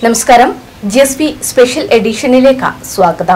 നമസ്കാരം G S P special എഡിഷനിലേക്ക് സ്വാഗതം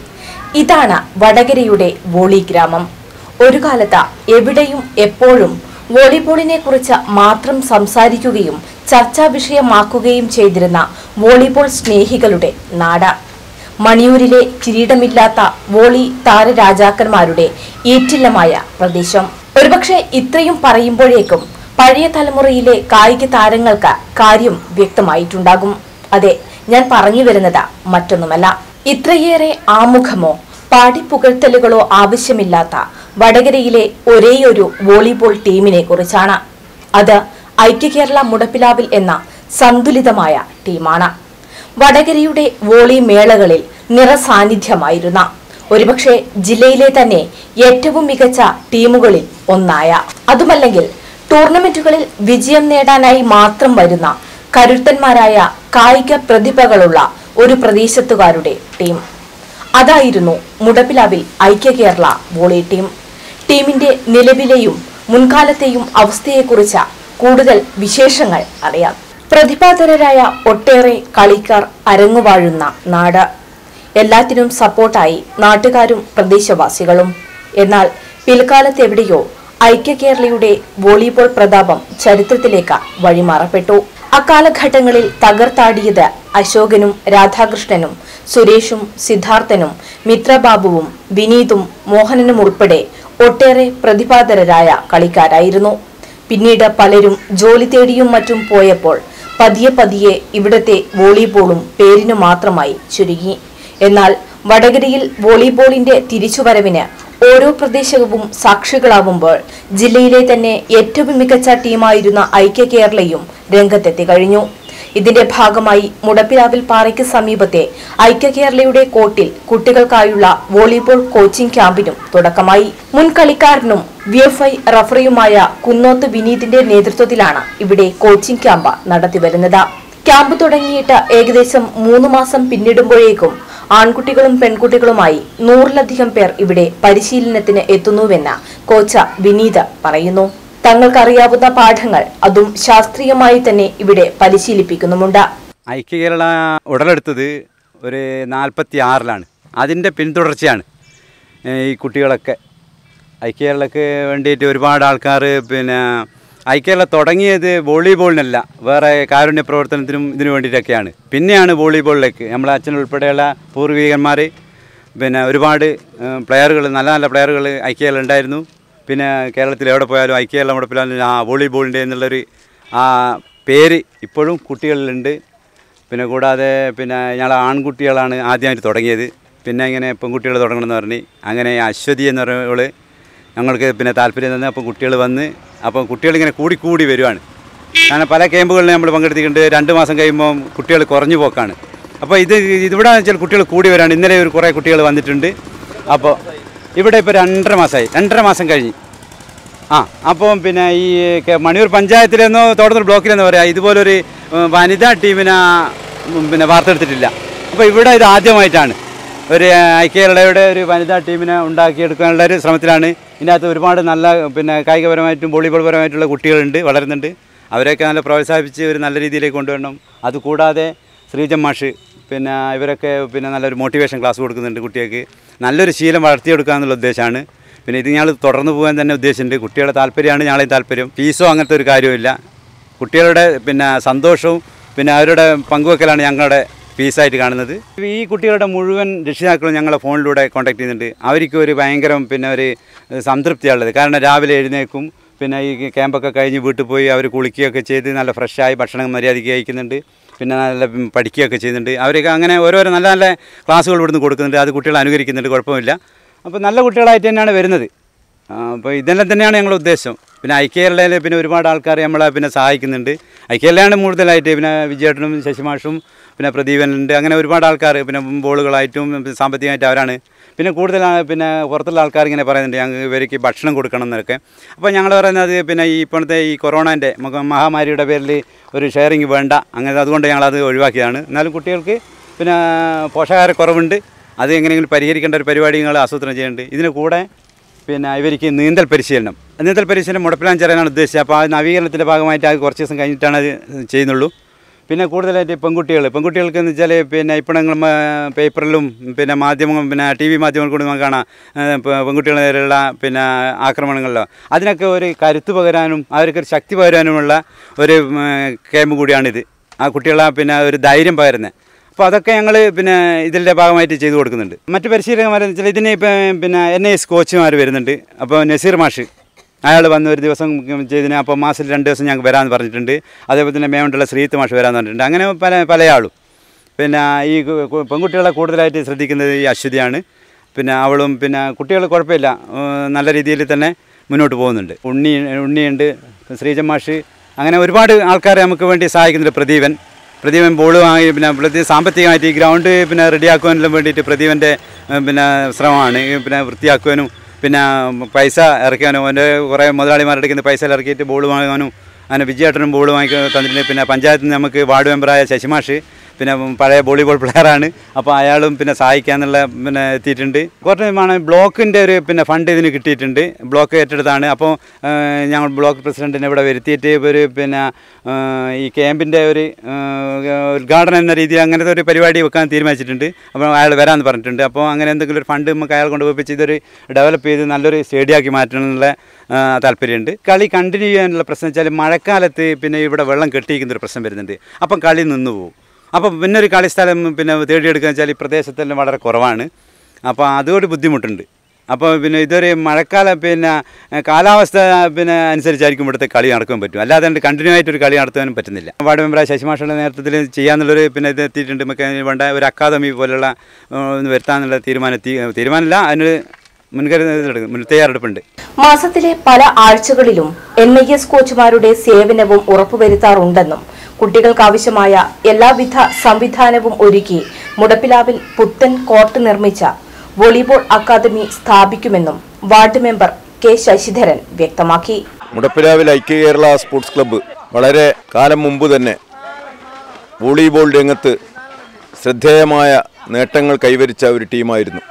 ഇതാണ് വടകരയുടെ വോളി ഗ്രാമം ഒരു കാലത്ത് എവിടെയും എപ്പോഴും വോളിബോളിനെ കുറിച്ച് മാത്രം സംസാരിക്കുകയും ചർച്ചാ വിഷയമാക്കുകയും ചെയ്തിരുന്ന വോളിബോൾ സ്നേഹികളുടെ നാട് മണിയൂരിലെ കിരീടമില്ലാത്ത വോളി താരരാജാക്കന്മാരുടെ ഈറ്റില്ലമായ പ്രദേശം ഒരുപക്ഷെ ഇത്രയും പറയുമ്പോഴേക്കും പഴയ തലമുറയിലെ കായിക താരങ്ങൾക്ക് കാര്യം വ്യക്തമായിട്ടുണ്ടാകും അതെ ഞാൻ പറഞ്ഞു വരുന്നത് മറ്റൊന്നുമല്ല ഇത്രയേറെ ആമുഖമോ പാടിപ്പുകഴ്ത്തലുകളോ ആവശ്യമില്ലാത്ത വടകരയിലെ ഒരേയൊരു വോളിബോൾ ടീമിനെ കുറിച്ചാണ് അത് ഐക്യ കേരള മുടപ്പിലാവിൽ എന്ന സന്തുലിതമായ ടീമാണ് വടകരയുടെ വോളി മേളകളിൽ നിറസാന്നിധ്യമായിരുന്ന ഒരുപക്ഷെ ജില്ലയിലെ തന്നെ ഏറ്റവും മികച്ച ടീമുകളിൽ ഒന്നായ അതുമല്ലെങ്കിൽ ടൂർണമെന്റുകളിൽ വിജയം നേടാനായി മാത്രം വരുന്ന കരുത്തന്മാരായ കായിക പ്രതിഭകളുള്ള ഒരു പ്രദേശത്തുകാരുടെ ടീം അതായിരുന്നു മുടപ്പിലാവിൽ ഐക്യ കേരള വോളി ടീം ടീമിന്റെ നിലവിലെയും മുൻകാലത്തെയും അവസ്ഥയെക്കുറിച്ച് കൂടുതൽ വിശേഷങ്ങൾ അറിയാം പ്രതിഭാധരരായ ഒട്ടേറെ കളിക്കാർ അരങ്ങുവാഴുന്ന നാട് എല്ലാത്തിനും സപ്പോർട്ടായി നാട്ടുകാരും പ്രദേശവാസികളും എന്നാൽ പിൽക്കാലത്ത് എവിടെയോ ഐക്യ കേരളയുടെ വോളിബോൾ പ്രതാപം ചരിത്രത്തിലേക്ക് വഴിമാറപ്പെട്ടു അക്കാലഘട്ടങ്ങളിൽ തകർത്താടിയത് അശോകനും രാധാകൃഷ്ണനും സുരേഷും സിദ്ധാർത്ഥനും മിത്രബാബുവും വിനീതും മോഹനനും ഉൾപ്പെടെ ഒട്ടേറെ പ്രതിഭാധരരായ കളിക്കാരായിരുന്നു പിന്നീട് പലരും ജോലി തേടിയും മറ്റും പോയപ്പോൾ പതിയെ പതിയെ ഇവിടത്തെ വോളിബോളും പേരിനു മാത്രമായി ചുരുങ്ങി എന്നാൽ വടകരയിൽ വോളിബോളിന്റെ തിരിച്ചുവരവിന് ഓരോ പ്രദേശവും സാക്ഷികളാവുമ്പോൾ ജില്ലയിലെ തന്നെ ഏറ്റവും മികച്ച ടീമായിരുന്ന ഐക്യ കേരളയും രംഗത്തെത്തി കഴിഞ്ഞു ഇതിന്റെ ഭാഗമായി മുടപ്പിലാവിൽ പാറയ്ക്ക് സമീപത്തെ ഐക്യ കേരളയുടെ കോട്ടിൽ കുട്ടികൾക്കായുള്ള വോളിബോൾ കോച്ചിംഗ് ക്യാമ്പിനും തുടക്കമായി മുൻ കളിക്കാരനും വി എഫ് ഐ റഫറിയുമായ കുന്നോത്ത് വിനീതിന്റെ നേതൃത്വത്തിലാണ് ഇവിടെ കോച്ചിംഗ് ക്യാമ്പ് നടത്തിവരുന്നത് ക്യാമ്പ് തുടങ്ങിയിട്ട് ഏകദേശം മൂന്ന് മാസം പിന്നിടുമ്പോഴേക്കും ആൺകുട്ടികളും പെൺകുട്ടികളുമായി നൂറിലധികം പേർ ഇവിടെ പരിശീലനത്തിന് എത്തുന്നുവെന്ന് കോച്ച വിനീത് പറയുന്നു തങ്ങൾക്കറിയാവുന്ന പാഠങ്ങൾ അതും ശാസ്ത്രീയമായി തന്നെ ഇവിടെ പരിശീലിപ്പിക്കുന്നുമുണ്ട് ഐക്യ കേരള ഉടലെടുത്തത് ഒരു നാൽപ്പത്തി ആറിലാണ് അതിൻ്റെ പിന്തുടർച്ചയാണ് ഏ, ഈ കുട്ടികളൊക്കെ ഐക്യ കേരളക്ക് വേണ്ടിയിട്ട് ഒരുപാട് ആൾക്കാർ പിന്നെ ഐക്യ കേരള തുടങ്ങിയത് വോളിബോളിനല്ല വേറെ കാരുണ്യ പ്രവർത്തനത്തിനും ഇതിനു വേണ്ടിയിട്ടൊക്കെയാണ് പിന്നെയാണ് വോളിബോളിലേക്ക് നമ്മളെ അച്ഛൻ ഉൾപ്പെടെയുള്ള പൂർവികന്മാർ പിന്നെ ഒരുപാട് പ്ലെയറുകൾ നല്ല നല്ല പ്ലെയറുകൾ ഐക്യ കേരള ഉണ്ടായിരുന്നു പിന്നെ കേരളത്തിൽ എവിടെ പോയാലും ഐക്യ കേരള മുടപ്പിലാലും ആ വോളിബോളിൻ്റെ എന്നുള്ളൊരു ആ പേര് ഇപ്പോഴും കുട്ടികളിലുണ്ട് പിന്നെ കൂടാതെ പിന്നെ ഞങ്ങൾ ആൺകുട്ടികളാണ് ആദ്യമായിട്ട് തുടങ്ങിയത് പിന്നെ ഇങ്ങനെ പെൺകുട്ടികൾ തുടങ്ങണമെന്ന് പറഞ്ഞ് അങ്ങനെ അശ്വതി എന്ന് പറയുന്നവള് ഞങ്ങൾക്ക് പിന്നെ താല്പര്യം തന്നെ അപ്പോൾ കുട്ടികൾ വന്ന് അപ്പോൾ കുട്ടികളിങ്ങനെ കൂടി കൂടി വരുവാണ് കാരണം പല ക്യാമ്പുകളിൽ നമ്മൾ പങ്കെടുത്തിട്ടുണ്ട് രണ്ട് മാസം കഴിയുമ്പോൾ കുട്ടികൾ കുറഞ്ഞു പോക്കാണ് അപ്പോൾ ഇത് ഇതിവിടെ വെച്ചാൽ കുട്ടികൾ കൂടി വരാണ് ഇന്നലെ ഒരു കുറേ കുട്ടികൾ വന്നിട്ടുണ്ട് അപ്പോൾ ഇവിടെ ഇപ്പോൾ രണ്ടര മാസമായി രണ്ടര മാസം കഴിഞ്ഞ് ആ അപ്പം പിന്നെ ഈ കെ- മണിയൂർ പഞ്ചായത്തിലെന്നോ തോട്ടത്തൂർ ബ്ലോക്കിലെന്നോ പറയാം ഇതുപോലൊരു ഉം, വനിതാ ടീമിനെ ഉം, പിന്നെ വാർത്തെടുത്തിട്ടില്ല അപ്പോൾ ഇവിടെ ഇത് ആദ്യമായിട്ടാണ് ഒരു ഐക്യയുടെ ഒരു വനിതാ ടീമിനെ ഉണ്ടാക്കിയെടുക്കാനുള്ള ഒരു ശ്രമത്തിലാണ് ഇതിൻ്റെ അകത്ത് ഒരുപാട് നല്ല പിന്നെ കായികപരമായിട്ടും വോളിബോൾ പരമായിട്ടുള്ള കുട്ടികളുണ്ട് വളരുന്നുണ്ട് അവരെയൊക്കെ നല്ല പ്രോത്സാഹിപ്പിച്ച് ഒരു നല്ല രീതിയിലേക്ക് കൊണ്ടുവരണം അതുകൂടാതെ ശ്രീജൻ മാഷ് പിന്നെ ഇവരൊക്കെ പിന്നെ നല്ലൊരു മോട്ടിവേഷൻ ക്ലാസ് കൊടുക്കുന്നുണ്ട് കുട്ടികൾക്ക് നല്ലൊരു ശീലം വളർത്തിയെടുക്കുക എന്നുള്ള ഉദ്ദേശമാണ് പിന്നെ ഇത് ഞങ്ങൾ തുടർന്ന് പോകാൻ തന്നെ ഉദ്ദേശിച്ചിട്ടുണ്ട് കുട്ടികളുടെ താല്പര്യമാണ് ഞങ്ങളെയും താല്പര്യം ഫീസോ അങ്ങനത്തെ ഒരു കാര്യമില്ല കുട്ടികളുടെ പിന്നെ സന്തോഷവും പിന്നെ അവരുടെ പങ്കുവെക്കലാണ് ഞങ്ങളുടെ ഫീസായിട്ട് കാണുന്നത് ഈ കുട്ടികളുടെ മുഴുവൻ രക്ഷിതാക്കളും ഞങ്ങളെ ഫോണിലൂടെ കോൺടാക്ട് ചെയ്യുന്നുണ്ട് അവർക്ക് ഒരു ഭയങ്കര പിന്നെ ഒരു സംതൃപ്തിയുള്ളത് കാരണം രാവിലെ എഴുന്നേക്കും പിന്നെ ഈ ക്യാമ്പൊക്കെ കഴിഞ്ഞ് വീട്ടിൽ പോയി അവർ കുളിക്കുകയൊക്കെ ചെയ്ത് നല്ല ഫ്രഷായി ഭക്ഷണം മര്യാദയ്ക്ക് കഴിക്കുന്നുണ്ട് പിന്നെ നല്ല പഠിക്കുകയൊക്കെ ചെയ്യുന്നുണ്ട് അവരൊക്കെ അങ്ങനെ ഓരോരോ നല്ല നല്ല ക്ലാസ്സുകൾ ഇവിടുന്ന് കൊടുക്കുന്നുണ്ട് അത് കുട്ടികൾ അനുകരിക്കുന്നുണ്ട് കുഴപ്പമില്ല അപ്പോൾ നല്ല കുട്ടികളായിട്ട് തന്നെയാണ് വരുന്നത് ആ, അപ്പോൾ ഇതെല്ലാം തന്നെയാണ് ഞങ്ങളുടെ ഉദ്ദേശം പിന്നെ ഐക്യകേരളയിൽ പിന്നെ ഒരുപാട് ആൾക്കാർ നമ്മളെ പിന്നെ സഹായിക്കുന്നുണ്ട് ഐക്യകേരളയാണ് കൂടുതലായിട്ട് പിന്നെ വിജയേട്ടനും ശശിമാഷും പിന്നെ പ്രദീപനുണ്ട് അങ്ങനെ ഒരുപാട് ആൾക്കാർ പിന്നെ ബോളുകളായിട്ടും പിന്നെ സാമ്പത്തികമായിട്ട് അവരാണ് പിന്നെ കൂടുതൽ ആ- പിന്നെ പുറത്തുള്ള ആൾക്കാർ ഇങ്ങനെ പറയുന്നുണ്ട് ഞങ്ങൾ ഇവർക്ക് ഭക്ഷണം കൊടുക്കണം എന്നൊക്കെ അപ്പോൾ ഞങ്ങൾ പറയുന്നത് പിന്നെ ഈ ഇപ്പോഴത്തെ ഈ കൊറോണൻ്റെ മഹാമാരിയുടെ പേരിൽ ഒരു ഷെയറിങ് വേണ്ട അങ്ങനെ അതുകൊണ്ട് ഞങ്ങളത് ഒഴിവാക്കിയതാണ് എന്നാലും കുട്ടികൾക്ക് പിന്നെ പോഷകാഹാരക്കുറവുണ്ട് അത് എങ്ങനെയെങ്കിലും പരിഹരിക്കേണ്ട ഒരു പരിപാടി ഞങ്ങൾ ആസൂത്രണം ചെയ്യുന്നുണ്ട് ഇതിന് കൂടെ പിന്നെ ഇവർക്ക് നീന്തൽ പരിശീലനം നീന്തൽ പരിശീലനം മുടപ്പിലാൻ ചേരാനാണ് ഉദ്ദേശിച്ചത് അപ്പോൾ ആ നവീകരണത്തിൻ്റെ ഭാഗമായിട്ട് അത് കുറച്ച് ദിവസം കഴിഞ്ഞിട്ടാണ് അത് ചെയ്യുന്നുള്ളൂ പിന്നെ കൂടുതലായിട്ട് പെൺകുട്ടികൾ പെൺകുട്ടികൾക്ക് എന്ന് വെച്ചാൽ പിന്നെ ഇപ്പോൾ ഞങ്ങൾ പേപ്പറിലും പിന്നെ മാധ്യമങ്ങളും പിന്നെ ടി വി മാധ്യമങ്ങൾ കൂടി നമുക്ക് കാണാം ഏഹ് പെ- പെൺകുട്ടികളെ നേരെയുള്ള പിന്നെ ആക്രമണങ്ങളിലോ അതിനൊക്കെ ഒരു കരുത്ത് പകരാനും അവർക്ക് ഒരു ശക്തി പകരാനുമുള്ള ഒരു ഉം, ക്യാമ്പ് കൂടിയാണിത് ആ കുട്ടികളെ പിന്നെ ഒരു ധൈര്യം പകരുന്നത് അപ്പോൾ അതൊക്കെ ഞങ്ങൾ പിന്നെ ഇതിൻ്റെ ഭാഗമായിട്ട് ചെയ്തു കൊടുക്കുന്നുണ്ട് മറ്റ് പരിശീലകന്മാരെന്ന് വെച്ചാൽ ഇതിന് ഇപ്പം പിന്നെ എൻ ഐ എസ് കോച്ചുമാർ വരുന്നുണ്ട് അപ്പോൾ നസീർ മാഷ് അയാൾ വന്ന് ഒരു ദിവസം ചെയ്തിന് അപ്പോൾ മാസത്തിൽ രണ്ട് ദിവസം ഞങ്ങൾക്ക് വരാമെന്ന് പറഞ്ഞിട്ടുണ്ട് അതേപോലെ തന്നെ മേമുണ്ടുള്ള ശ്രീത്ത് മാഷ് വരാമെന്ന് പറഞ്ഞിട്ടുണ്ട് അങ്ങനെ പല പല ആളും പിന്നെ ഈ കു- കു- പെൺകുട്ടികളെ കൂടുതലായിട്ട് ശ്രദ്ധിക്കുന്നത് ഈ അശ്വതിയാണ് പിന്നെ അവളും പിന്നെ കുട്ടികൾ കുഴപ്പമില്ല ഏഹ് നല്ല രീതിയിൽ തന്നെ മുന്നോട്ട് പോകുന്നുണ്ട് ഉണ്ണി ഉണ്ണിയുണ്ട് ശ്രീജ മാഷ് അങ്ങനെ ഒരുപാട് ആൾക്കാരെ നമുക്ക് വേണ്ടി സഹായിക്കുന്നുണ്ട് പ്രദീപൻ പ്രദീപൻ ബോൾ വാങ്ങി പിന്നെ പ്രതി സാമ്പത്തികമായിട്ട് ഈ ഗ്രൗണ്ട് പിന്നെ റെഡിയാക്കുവാനെല്ലാം വേണ്ടിയിട്ട് പ്രദീപൻ്റെ ഏഹ് പിന്നെ ശ്രമമാണ് ഈ പിന്നെ വൃത്തിയാക്കുവാനും പിന്നെ പൈസ ഇറക്കാനും അവൻ്റെ കുറേ മുതലാളിമാരുടെ അടുക്കുന്ന പൈസ എല്ലാം ഇറക്കിയിട്ട് ബോൾ വാങ്ങാനും അങ്ങനെ വിജയേട്ടനും ബോൾ വാങ്ങി തന്നിട്ടുണ്ട് പിന്നെ പഞ്ചായത്തിൽ നിന്ന് നമുക്ക് വാർഡ് മെമ്പറായ ശശിമാഷ് പിന്നെ പഴയ വോളിബോൾ പ്ലെയറാണ് അപ്പോൾ അയാളും പിന്നെ സഹായിക്കാന്നുള്ള പിന്നെ എത്തിയിട്ടുണ്ട് കുറച്ച് ആണ് ബ്ലോക്കിൻ്റെ ഒരു പിന്നെ ഫണ്ട് ഇതിന് കിട്ടിയിട്ടുണ്ട് ബ്ലോക്ക് ഏറ്റെടുത്താണ് അപ്പോൾ ഏഹ്, ഞങ്ങൾ ബ്ലോക്ക് പ്രസിഡൻറ്റിനെ ഇവിടെ വരുത്തിയിട്ട് ഒരു പിന്നെ ഏഹ്, ഈ ക്യാമ്പിൻ്റെ ഒരു ഏഹ്, ഉദ്ഘാടനം എന്ന രീതിയിൽ അങ്ങനത്തെ ഒരു പരിപാടി വെക്കാൻ തീരുമാനിച്ചിട്ടുണ്ട് അപ്പോൾ അയാൾ വരാമെന്ന് പറഞ്ഞിട്ടുണ്ട് അപ്പോൾ അങ്ങനെ എന്തെങ്കിലും ഒരു ഫണ്ട് നമുക്ക് അയാൾ കൊണ്ടുപോയിപ്പിച്ച് ഇതൊരു ഡെവലപ്പ് ചെയ്ത് നല്ലൊരു സ്റ്റേഡിയമാക്കി മാറ്റണമെന്നുള്ള ആ, താല്പര്യമുണ്ട് കളി കണ്ടിന്യൂ ചെയ്യാനുള്ള പ്രശ്നം വെച്ചാൽ മഴക്കാലത്ത് പിന്നെ ഇവിടെ വെള്ളം കെട്ടിയിരിക്കുന്ന ഒരു പ്രശ്നം വരുന്നുണ്ട് അപ്പം കളി നിന്ന് പോകും അപ്പം പിന്നെ ഒരു കളിസ്ഥലം പിന്നെ തേടിയെടുക്കുക വെച്ചാൽ ഈ പ്രദേശത്തെല്ലാം വളരെ കുറവാണ് അപ്പോൾ അതൊരു ബുദ്ധിമുട്ടുണ്ട് അപ്പോൾ പിന്നെ ഇതൊരു മഴക്കാലം പിന്നെ കാലാവസ്ഥ പിന്നെ അനുസരിച്ചായിരിക്കും ഇവിടുത്തെ കളി നടക്കാൻ പറ്റും അല്ലാതെ കണ്ടിന്യൂ ആയിട്ട് ഒരു കളി നടത്താനും പറ്റുന്നില്ല വാർഡ് മെമ്പറായ ശശിമാഷയുടെ നേതൃത്വത്തിൽ ചെയ്യാന്നുള്ളൊരു പിന്നെ ഇത് എത്തിയിട്ടുണ്ട് നമുക്ക് അതിന് വേണ്ട ഒരു അക്കാദമി പോലുള്ള ഏഹ്, ഒന്ന് വരുത്താനുള്ള തീരുമാനം എത്തി തീരുമാനമില്ല അതിന് മുൻകരുതൽ മുൻ തയ്യാറെടുപ്പുണ്ട് മാസത്തിലെ പല ആഴ്ചകളിലും എൻ ഐ എസ് കോച്ചുമാരുടെ സേവനവും ഉറപ്പുവരുത്താറുണ്ടെന്നും കുട്ടികൾക്കാവശ്യമായ എല്ലാവിധ സംവിധാനവും ഒരുക്കി മുടപ്പിലാവിൽ പുത്തൻ കോർട്ട് നിർമ്മിച്ച വോളിബോൾ അക്കാദമി സ്ഥാപിക്കുമെന്നും വാർഡ് മെമ്പർ കെ ശശിധരൻ വ്യക്തമാക്കി മുടപ്പിലാവിൽ ഐക്യ കേരള സ്പോർട്സ് ക്ലബ്ബ് വളരെ കാലം മുമ്പ് തന്നെ വോളിബോൾ രംഗത്ത് ശ്രദ്ധേയമായ നേട്ടങ്ങൾ കൈവരിച്ച ഒരു ടീമായിരുന്നു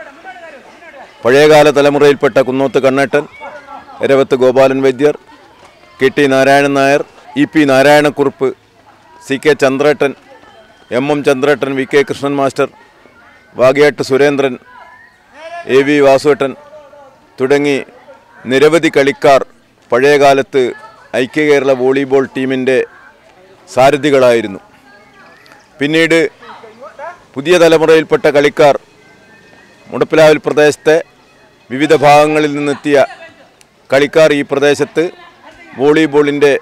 പഴയകാല തലമുറയിൽപ്പെട്ട കുന്നോത്ത് കണ്ണേട്ടൻ Eravath Gopalan Vaidyar K T Narayanan Nair E P Narayanakurup C K ചന്ദ്രേട്ടൻ എം എം ചന്ദ്രേട്ടൻ V K Krishnan master Vagayat Surendran A V വാസുവേട്ടൻ തുടങ്ങി നിരവധി കളിക്കാർ പഴയകാലത്ത് ഐക്യ കേരള വോളിബോൾ ടീമിൻ്റെ സാരഥികളായിരുന്നു പിന്നീട് പുതിയ തലമുറയിൽപ്പെട്ട കളിക്കാർ മുടപ്പിലാവിൽ പ്രദേശത്തെ വിവിധ ഭാഗങ്ങളിൽ നിന്നെത്തിയ കളിക്കാർ ഈ പ്രദേശത്ത് വോളിബോളിൻ്റെ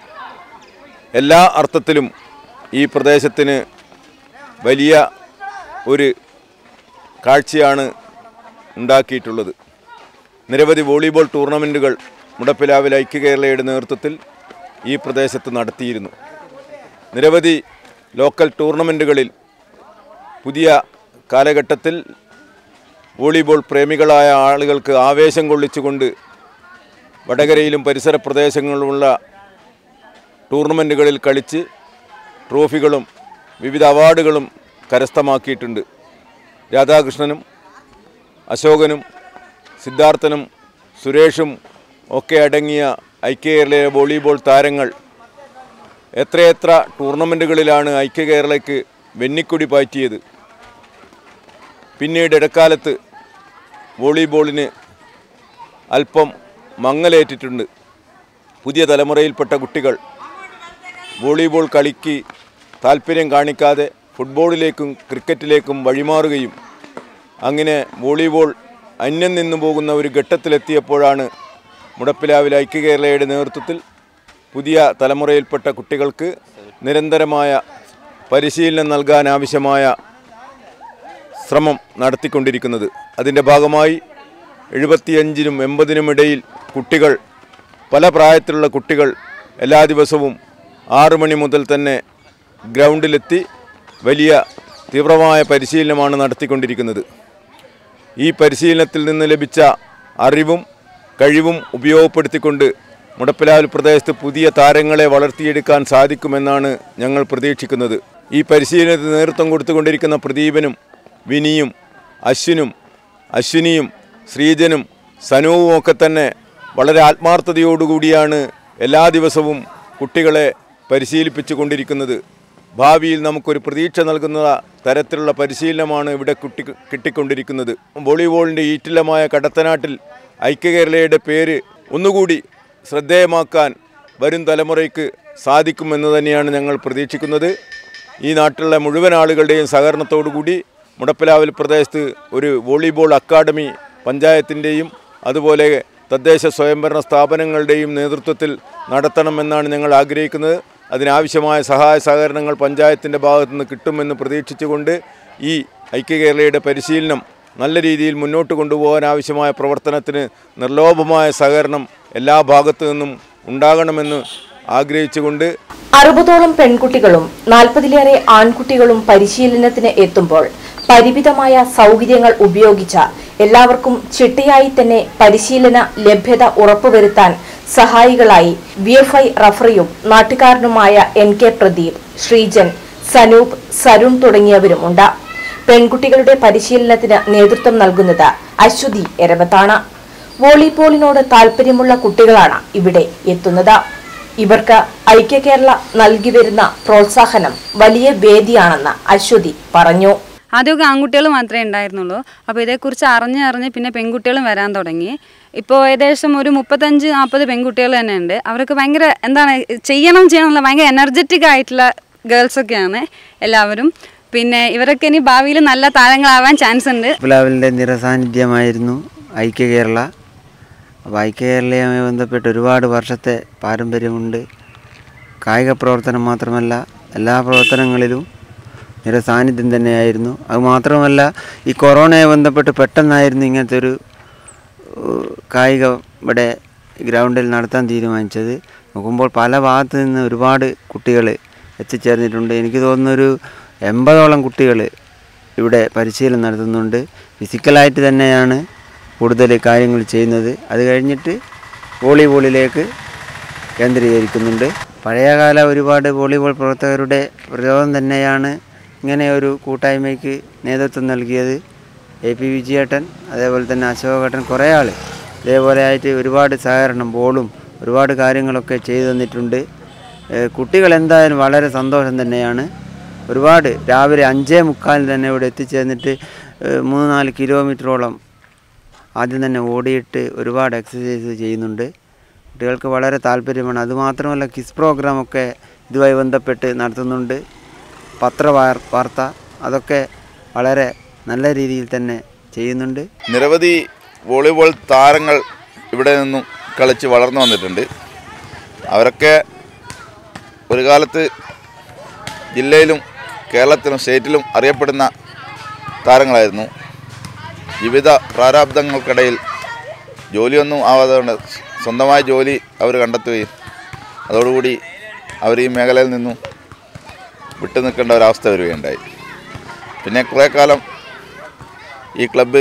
എല്ലാ അർത്ഥത്തിലും ഈ പ്രദേശത്തിന് വലിയ ഒരു കാഴ്ചയാണ് ഉണ്ടാക്കിയിട്ടുള്ളത് നിരവധി വോളിബോൾ ടൂർണമെൻറ്റുകൾ മുടപ്പിലാവിൽ ഐക്യ കേരളയുടെ നേതൃത്വത്തിൽ ഈ പ്രദേശത്ത് നടത്തിയിരുന്നു നിരവധി ലോക്കൽ ടൂർണമെൻറ്റുകളിൽ പുതിയ കാലഘട്ടത്തിൽ വോളിബോൾ പ്രേമികളായ ആളുകൾക്ക് ആവേശം കൊള്ളിച്ചുകൊണ്ട് വടകരയിലും പരിസര പ്രദേശങ്ങളിലുമുള്ള ടൂർണമെൻറ്റുകളിൽ കളിച്ച് ട്രോഫികളും വിവിധ അവാർഡുകളും കരസ്ഥമാക്കിയിട്ടുണ്ട് രാധാകൃഷ്ണനും അശോകനും സിദ്ധാർത്ഥനും സുരേഷും ഒക്കെ അടങ്ങിയ ഐക്യ കേരളയിലെ വോളിബോൾ താരങ്ങൾ എത്രയെത്ര ടൂർണമെൻറ്റുകളിലാണ് ഐക്യ കേരളയ്ക്ക് വെന്നിക്കൊടി പാറ്റിയത് പിന്നീട് ഇടക്കാലത്ത് വോളിബോളിന് അല്പം മങ്ങലേറ്റിട്ടുണ്ട് പുതിയ തലമുറയിൽപ്പെട്ട കുട്ടികൾ വോളിബോൾ കളിക്ക് താല്പര്യം കാണിക്കാതെ ഫുട്ബോളിലേക്കും ക്രിക്കറ്റിലേക്കും വഴിമാറുകയും അങ്ങനെ വോളിബോൾ അന്യം നിന്നു പോകുന്ന ഒരു ഘട്ടത്തിലെത്തിയപ്പോഴാണ് മുടപ്പിലാവിൽ ഐക്യ കേരളയുടെ നേതൃത്വത്തിൽ പുതിയ തലമുറയിൽപ്പെട്ട കുട്ടികൾക്ക് നിരന്തരമായ പരിശീലനം നൽകാൻ ആവശ്യമായ ശ്രമം നടത്തിക്കൊണ്ടിരിക്കുന്നത് അതിൻ്റെ ഭാഗമായി എഴുപത്തിയഞ്ചിനും എൺപതിനും ഇടയിൽ കുട്ടികൾ പല പ്രായത്തിലുള്ള കുട്ടികൾ എല്ലാ ദിവസവും ആറു മണി മുതൽ തന്നെ ഗ്രൗണ്ടിലെത്തി വലിയ തീവ്രമായ പരിശീലനമാണ് നടത്തിക്കൊണ്ടിരിക്കുന്നത് ഈ പരിശീലനത്തിൽ നിന്ന് ലഭിച്ച അറിവും കഴിവും ഉപയോഗപ്പെടുത്തിക്കൊണ്ട് മുടപ്പിലാവിൽ പ്രദേശത്ത് പുതിയ താരങ്ങളെ വളർത്തിയെടുക്കാൻ സാധിക്കുമെന്നാണ് ഞങ്ങൾ പ്രതീക്ഷിക്കുന്നത് ഈ പരിശീലനത്തിന് നേതൃത്വം കൊടുത്തുകൊണ്ടിരിക്കുന്ന പ്രദീപനും വിനിയും അശ്വിനും അശ്വിനിയും ശ്രീജനും സനുവും ഒക്കെ തന്നെ വളരെ ആത്മാർത്ഥതയോടുകൂടിയാണ് എല്ലാ ദിവസവും കുട്ടികളെ പരിശീലിപ്പിച്ചു കൊണ്ടിരിക്കുന്നത് ഭാവിയിൽ നമുക്കൊരു പ്രതീക്ഷ നൽകുന്ന തരത്തിലുള്ള പരിശീലനമാണ് ഇവിടെ കുട്ടി കിട്ടിക്കൊണ്ടിരിക്കുന്നത് വോളിബോളിൻ്റെ ഈറ്റില്ലമായ കടത്തനാട്ടിൽ ഐക്യകേരളയുടെ പേര് ഒന്നുകൂടി ശ്രദ്ധേയമാക്കാൻ വരും തലമുറയ്ക്ക് സാധിക്കുമെന്ന് തന്നെയാണ് ഞങ്ങൾ പ്രതീക്ഷിക്കുന്നത് ഈ നാട്ടിലുള്ള മുഴുവൻ ആളുകളുടെയും സഹകരണത്തോടുകൂടി മുടപ്പിലാവൽ പ്രദേശത്ത് ഒരു വോളിബോൾ അക്കാദമി പഞ്ചായത്തിൻ്റെയും അതുപോലെ തദ്ദേശ സ്വയംഭരണ സ്ഥാപനങ്ങളുടെയും നേതൃത്വത്തിൽ നടത്തണമെന്നാണ് ഞങ്ങൾ ആഗ്രഹിക്കുന്നത് അതിനാവശ്യമായ സഹായ സഹകരണങ്ങൾ പഞ്ചായത്തിൻ്റെ ഭാഗത്തു നിന്ന് കിട്ടുമെന്ന് പ്രതീക്ഷിച്ചുകൊണ്ട് ഈ ഐക്യകേരളയുടെ പരിശീലനം നല്ല രീതിയിൽ മുന്നോട്ട് കൊണ്ടുപോകാൻ ആവശ്യമായ പ്രവർത്തനത്തിന് നിർലോഭമായ സഹകരണം എല്ലാ ഭാഗത്തു നിന്നും ഉണ്ടാകണമെന്ന് ആഗ്രഹിച്ചുകൊണ്ട് അറുപതോളം പെൺകുട്ടികളും നാൽപ്പതിലേറെ ആൺകുട്ടികളും പരിശീലനത്തിന് എത്തുമ്പോൾ പരിമിതമായ സൗകര്യങ്ങൾ ഉപയോഗിച്ച എല്ലാവർക്കും ചിട്ടയായി തന്നെ പരിശീലന ലഭ്യത ഉറപ്പുവരുത്താൻ സഹായികളായി വി എഫ് ഐ റഫറിയും നാട്ടുകാരനുമായ എൻ കെ പ്രദീപ് ശ്രീജൻ സനൂപ് സരുൺ തുടങ്ങിയവരുമുണ്ട് പെൺകുട്ടികളുടെ പരിശീലനത്തിന് നേതൃത്വം നൽകുന്നത് അശ്വതി എരവത്താണ് വോളിബോളിനോട് താല്പര്യമുള്ള കുട്ടികളാണ് ഇവിടെ എത്തുന്നത് ഇവർക്ക് ഐക്യ കേരള നൽകി വരുന്ന പ്രോത്സാഹനം വലിയ വേദിയാണെന്ന് അശ്വതി പറഞ്ഞു ആദ്യമൊക്കെ ആൺകുട്ടികൾ മാത്രമേ ഉണ്ടായിരുന്നുള്ളൂ അപ്പോൾ ഇതേക്കുറിച്ച് അറിഞ്ഞ് അറിഞ്ഞ് പിന്നെ പെൺകുട്ടികളും വരാൻ തുടങ്ങി ഇപ്പോൾ ഏകദേശം ഒരു മുപ്പത്തഞ്ച് നാൽപ്പത് പെൺകുട്ടികൾ തന്നെ ഉണ്ട് അവർക്ക് ഭയങ്കര എന്താണ് ചെയ്യണം ചെയ്യണം എന്നുള്ള ഭയങ്കര എനർജറ്റിക് ആയിട്ടുള്ള ഗേൾസൊക്കെയാണ് എല്ലാവരും പിന്നെ ഇവരൊക്കെ ഇനി ഭാവിയിൽ നല്ല താരങ്ങളാവാൻ ചാൻസ് ഉണ്ട് പ്ലാവിലിൻ്റെ നിറസാന്നിധ്യമായിരുന്നു ഐക്യ കേരള അപ്പോൾ ഐക്യ കേരളയുമായി ബന്ധപ്പെട്ട് ഒരുപാട് വർഷത്തെ പാരമ്പര്യമുണ്ട് കായിക പ്രവർത്തനം മാത്രമല്ല എല്ലാ പ്രവർത്തനങ്ങളിലും നിറസാന്നിധ്യം തന്നെയായിരുന്നു അത് മാത്രമല്ല ഈ കൊറോണയെ ബന്ധപ്പെട്ട് പെട്ടെന്നായിരുന്നു ഇങ്ങനത്തെ ഒരു ഏഹ്, കായികം ഇവിടെ ഗ്രൗണ്ടിൽ നടത്താൻ തീരുമാനിച്ചത് നോക്കുമ്പോൾ പല ഭാഗത്തു നിന്ന് ഒരുപാട് കുട്ടികൾ എത്തിച്ചേർന്നിട്ടുണ്ട് എനിക്ക് തോന്നുന്നൊരു എൺപതോളം കുട്ടികൾ ഇവിടെ പരിശീലനം നടത്തുന്നുണ്ട് ഫിസിക്കലായിട്ട് തന്നെയാണ് കൂടുതൽ കാര്യങ്ങൾ ചെയ്യുന്നത് അത് കഴിഞ്ഞിട്ട് വോളിബോളിലേക്ക് കേന്ദ്രീകരിക്കുന്നുണ്ട് പഴയകാല ഒരുപാട് വോളിബോൾ പ്രവർത്തകരുടെ പ്രചോദനം തന്നെയാണ് ഇങ്ങനെ ഒരു കൂട്ടായ്മയ്ക്ക് നേതൃത്വം നൽകിയത് എ പി വിജയേട്ടൻ അതേപോലെ തന്നെ അശോകേട്ടൻ കുറേ ആൾ ഇതേപോലെ ആയിട്ട് ഒരുപാട് സഹകരണം ബോളും ഒരുപാട് കാര്യങ്ങളൊക്കെ ചെയ്തു തന്നിട്ടുണ്ട് ഏഹ് കുട്ടികൾ എന്തായാലും വളരെ സന്തോഷം തന്നെയാണ് ഒരുപാട് രാവിലെ അഞ്ചേ മുക്കാലിന് തന്നെ ഇവിടെ എത്തിച്ചേർന്നിട്ട് ഏഹ് മൂന്ന് നാല് കിലോമീറ്ററോളം ആദ്യം തന്നെ ഓടിയിട്ട് ഒരുപാട് എക്സസൈസ് ചെയ്യുന്നുണ്ട് കുട്ടികൾക്ക് വളരെ താല്പര്യമാണ് അതുമാത്രമല്ല കിസ് പ്രോഗ്രാമൊക്കെ ഇതുമായി ബന്ധപ്പെട്ട് നടത്തുന്നുണ്ട് പത്ര വാർ- വാർത്ത അതൊക്കെ വളരെ നല്ല രീതിയിൽ തന്നെ ചെയ്യുന്നുണ്ട് നിരവധി വോളിബോൾ താരങ്ങൾ ഇവിടെ നിന്നും കളിച്ച് വളർന്നു വന്നിട്ടുണ്ട് അവരൊക്കെ ഒരു കാലത്ത് ജില്ലയിലും കേരളത്തിലും സ്റ്റേറ്റിലും അറിയപ്പെടുന്ന താരങ്ങളായിരുന്നു വിവിധ പ്രാരാബ്ദങ്ങൾക്കിടയിൽ ജോലിയൊന്നും ആവാതെ കൊണ്ട് സ്വന്തമായ ജോലി അവർ കണ്ടെത്തുകയും അതോടുകൂടി അവർ ഈ മേഖലയിൽ നിന്നും വിട്ടു നിൽക്കേണ്ട ഒരവസ്ഥ വരികയുണ്ടായി പിന്നെ കുറേ കാലം ഈ ക്ലബ്ബ്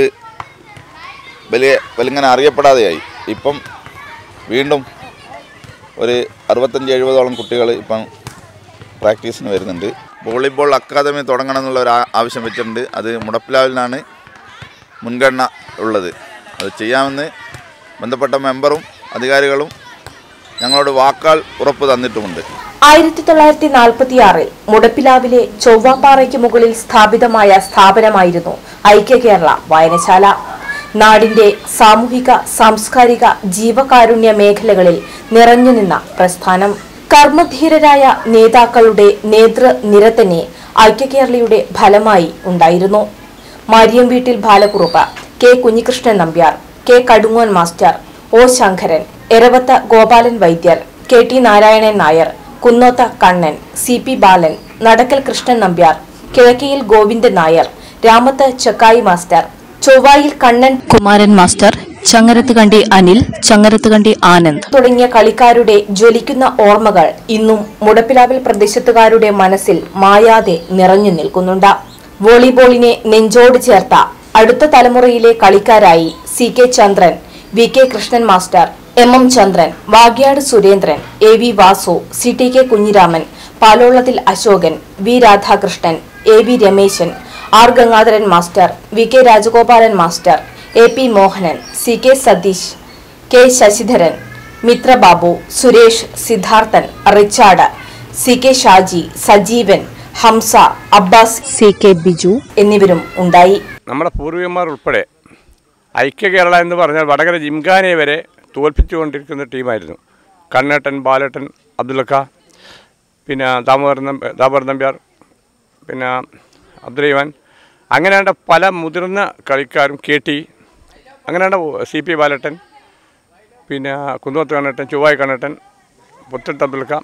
വലിയ വലിങ്ങനെ അറിയപ്പെടാതെയായി ഇപ്പം വീണ്ടും ഒരു അറുപത്തഞ്ച് എഴുപതോളം കുട്ടികൾ ഇപ്പം പ്രാക്ടീസിന് വരുന്നുണ്ട് വോളിബോൾ അക്കാദമി തുടങ്ങണം എന്നുള്ള ഒരു ആ- ആവശ്യം വെച്ചിട്ടുണ്ട് അത് മുടപ്പിലാവിലാണ് മുൻഗണന ഉള്ളത് അത് ചെയ്യാമെന്ന് ബന്ധപ്പെട്ട മെമ്പറും അധികാരികളും ഞങ്ങളോട് വാക്കാൽ ഉറപ്പ് തന്നിട്ടുമുണ്ട് ആയിരത്തി തൊള്ളായിരത്തി നാൽപ്പത്തിയാറിൽ മുടപ്പിലാവിലെ ചൊവ്വാപ്പാറയ്ക്ക് മുകളിൽ സ്ഥാപിതമായ സ്ഥാപനമായിരുന്നു ഐക്യ കേരള വായനശാല നാടിന്റെ സാമൂഹിക സാംസ്കാരിക ജീവകാരുണ്യ മേഖലകളിൽ നിറഞ്ഞുനിന്ന പ്രസ്ഥാനം കർമ്മധീരരായ നേതാക്കളുടെ നേതൃനിര തന്നെ ഐക്യ കേരളയുടെ ഫലമായി ഉണ്ടായിരുന്നു മാരിയം വീട്ടിൽ Balakurup K Kunhikrishnan Nambiar K Kadungon master O Sankaran Eravath Gopalan Vaidyar K T Narayanan Nair Kunnoth Kannan C P Balan Nadakkal Krishnan Nambiar Kizhakkayil Govindan Nair Ramath Chakkayi master Chovvayil Kannan Kumaran master Changarathukandi Anil Changarathukandi Anand തുടങ്ങിയ കളിക്കാരുടെ ജ്വലിക്കുന്ന ഓർമ്മകൾ ഇന്നും മുടപ്പിലാവിൽ പ്രദേശത്തുകാരുടെ മനസ്സിൽ മായാതെ നിറഞ്ഞു നിൽക്കുന്നുണ്ട് വോളിബോളിനെ നെഞ്ചോട് ചേർത്ത അടുത്ത തലമുറയിലെ കളിക്കാരായി C K Chandran V K Krishnan master M M Chandran Vagyat Surendran A V Vasu C T K Kunhiraman Palolathil Ashokan V Radhakrishnan A V Rameshan R Gangadharan master V K Rajagopalan master A P Mohanan C K Satheesh K Sasidharan Mithrababu Suresh Sidharthan Richard C K Shaji Sajeevan Hamsa Abbas C K Biju എന്നിവരും ഉണ്ടായി നമ്മുടെ പൂർവികന്മാർ ഉൾപ്പെടെ ഐക്യ കേരള എന്ന് പറഞ്ഞാൽ വടകര ജിംഖാനയെ വരെ തോൽപ്പിച്ചുകൊണ്ടിരിക്കുന്ന ടീമായിരുന്നു കണ്ണേട്ടൻ ബാലേട്ടൻ അബ്ദുലക്ക പിന്നെ ദാമോദരൻ നമ്പ- ദാമോദരൻ നമ്പ്യാർ പിന്നെ അബ്ദുറഹിമാൻ അങ്ങനെയാണ്ട് പല മുതിർന്ന കളിക്കാരും കെ ടി അങ്ങനെയാണ്ട് സി പി ബാലേട്ടൻ പിന്നെ കുന്നോത്ത് കണ്ണേട്ടൻ ചൊവ്വായി കണ്ണേട്ടൻ പുത്തട്ട് അബ്ദുലക്ക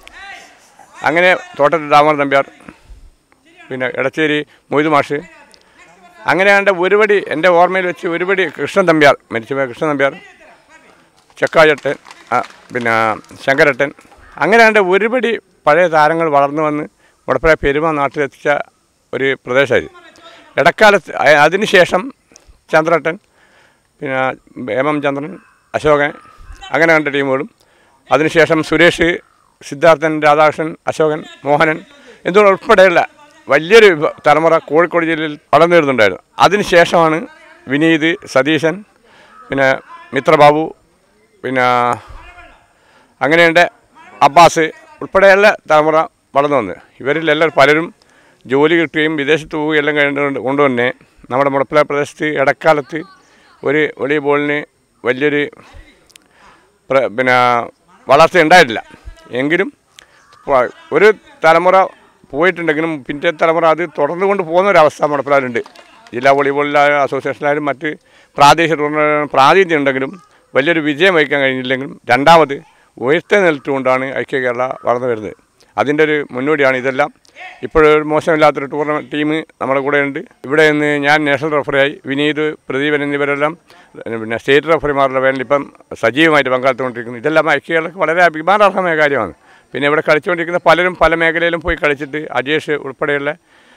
അങ്ങനെ തോട്ടത്തിൽ ദാമോദരൻ നമ്പ്യാർ പിന്നെ എടച്ചേരി മൊയ്തു മാഷ് അങ്ങനെയാണ്ട് ഒരുപടി എൻ്റെ ഓർമ്മയിൽ വെച്ച് ഒരുപടി കൃഷ്ണൻ തമ്പ്യാർ മരിച്ചുപോയ കൃഷ്ണൻ തമ്പ്യാർ ചെക്കായട്ടൻ ആ, പിന്നെ ശങ്കരട്ടൻ അങ്ങനെയാണ്ട് ഒരുപടി പഴയ താരങ്ങൾ വളർന്നു വന്ന് മുടപ്പുഴ പെരുമ നാട്ടിലെത്തിച്ച ഒരു പ്രദേശമായിരുന്നു ഇടക്കാലത്ത് അ- അതിനുശേഷം ചന്ദ്രട്ടൻ പിന്നെ എം എം ചന്ദ്രൻ അശോകൻ അങ്ങനെ കണ്ട ടീമുകളും അതിനുശേഷം സുരേഷ് സിദ്ധാർത്ഥൻ രാധാകൃഷ്ണൻ അശോകൻ മോഹനൻ എന്നിവ ഉൾപ്പെടെയുള്ള വലിയൊരു വിഭ- തലമുറ കോഴിക്കോട് ജില്ലയിൽ വളർന്നു വരുന്നുണ്ടായിരുന്നു അതിനുശേഷമാണ് വിനീത് സതീശൻ പിന്നെ മിത്രബാബു പിന്നെ അങ്ങനെയുണ്ട് അബ്ബാസ് ഉൾപ്പെടെയുള്ള തലമുറ വളർന്നു വന്ന് ഇവരിലെല്ലാവരും പലരും ജോലി കിട്ടുകയും വിദേശത്ത് പോവുകയും എല്ലാം കഴിഞ്ഞുകൊണ്ട് കൊണ്ട് തന്നെ നമ്മുടെ മുടപ്പില പ്രദേശത്ത് ഇടക്കാലത്ത് ഒരു വോളിബോളിന് വലിയൊരു പ്ര- പിന്നെ വളർച്ച ഉണ്ടായിട്ടില്ല എങ്കിലും പ- ഒരു തലമുറ പോയിട്ടുണ്ടെങ്കിലും പിന്നത്തെ തലമുറ അത് തുടർന്നു കൊണ്ട് പോകുന്ന ഒരു അവസ്ഥ മുടപ്പിലാറുണ്ട് ജില്ലാ വോളിബോളിലായാലും അസോസിയേഷനിലായാലും മറ്റ് പ്രാദേശിക ടൂർണമെന്റ് പ്രാതിനിധ്യം ഉണ്ടെങ്കിലും വലിയൊരു വിജയം വഹിക്കാൻ കഴിഞ്ഞില്ലെങ്കിലും രണ്ടാമത് ഉയർത്തെ നിലത്തുകൊണ്ടാണ് ഐക്യ കേരള വളർന്നു വരുന്നത് അതിൻ്റെ ഒരു മുന്നോടിയാണ് ഇതെല്ലാം ഇപ്പോഴൊരു മോശമില്ലാത്തൊരു ടൂർണമെൻറ്റ് ടീം നമ്മുടെ കൂടെ ഉണ്ട് ഇവിടെ നിന്ന് ഞാൻ നാഷണൽ റഫറിയായി വിനീത് പ്രദീപൻ എന്നിവരെല്ലാം പിന്നെ സ്റ്റേറ്റ് റഫറിമാരുടെ പേരിൽ ഇപ്പം സജീവമായിട്ട് പങ്കാളിത്തുകൊണ്ടിരിക്കുന്നു ഇതെല്ലാം ഐക്യ കേരളക്ക് വളരെ അഭിമാനാർഹമായ കാര്യമാണ് പിന്നെ ഇവിടെ കളിച്ചുകൊണ്ടിരിക്കുന്ന പലരും പല മേഖലയിലും പോയി കളിച്ചിട്ട് അജേഷ് ഉൾപ്പെടെയുള്ള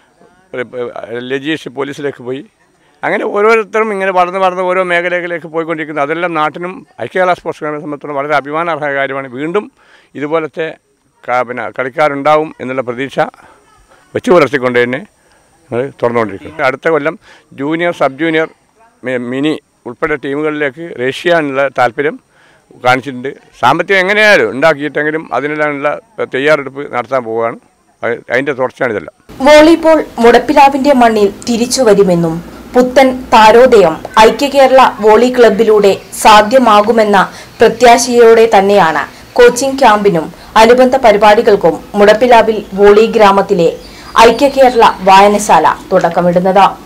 ലജീഷ് പോലീസിലേക്ക് പോയി അങ്ങനെ ഓരോരുത്തരും ഇങ്ങനെ വളർന്ന് വളർന്ന് ഓരോ മേഖലകളിലേക്ക് പോയിക്കൊണ്ടിരിക്കുന്നു അതെല്ലാം നാട്ടിനും ഐക്യകേരള സ്പോർട്സ് ക്ലബിനെ സംബന്ധിച്ചിടത്തോളം വളരെ അഭിമാനാർഹമായ കാര്യമാണ് വീണ്ടും ഇതുപോലത്തെ ക- പിന്നെ കളിക്കാരുണ്ടാവും എന്നുള്ള പ്രതീക്ഷ വെച്ചു പുലർത്തിക്കൊണ്ട് തന്നെ ഞങ്ങൾ തുറന്നുകൊണ്ടിരിക്കുന്നു അടുത്ത കൊല്ലം ജൂനിയർ സബ് ജൂനിയർ മി- മിനി ഉൾപ്പെടെ ടീമുകളിലേക്ക് റഷ്യാനുള്ള താല്പര്യം കാണിച്ചിട്ടുണ്ട് സാമ്പത്തികം എങ്ങനെയായാലും ഉണ്ടാക്കിയിട്ടെങ്കിലും അതിനെല്ലാമുള്ള തയ്യാറെടുപ്പ് നടത്താൻ പോവുകയാണ് അത് അതിൻ്റെ തുടർച്ചയാണ് ഇതെല്ലാം വോളിബോൾ മുടപ്പിലാവിന്റെ മണ്ണിൽ തിരിച്ചു വരുമെന്നും പുത്തൻ താരോദയം ഐക്യ കേരള വോളി ക്ലബിലൂടെ സാധ്യമാകുമെന്ന പ്രത്യാശയോടെ തന്നെയാണ് കോച്ചിംഗ് ക്യാമ്പിനും അനുബന്ധ പരിപാടികൾക്കും മുടപ്പിലാവിൽ വോളി ഗ്രാമത്തിലെ ഐക്യ കേരള വായനശാല തുടക്കമിടുന്നത്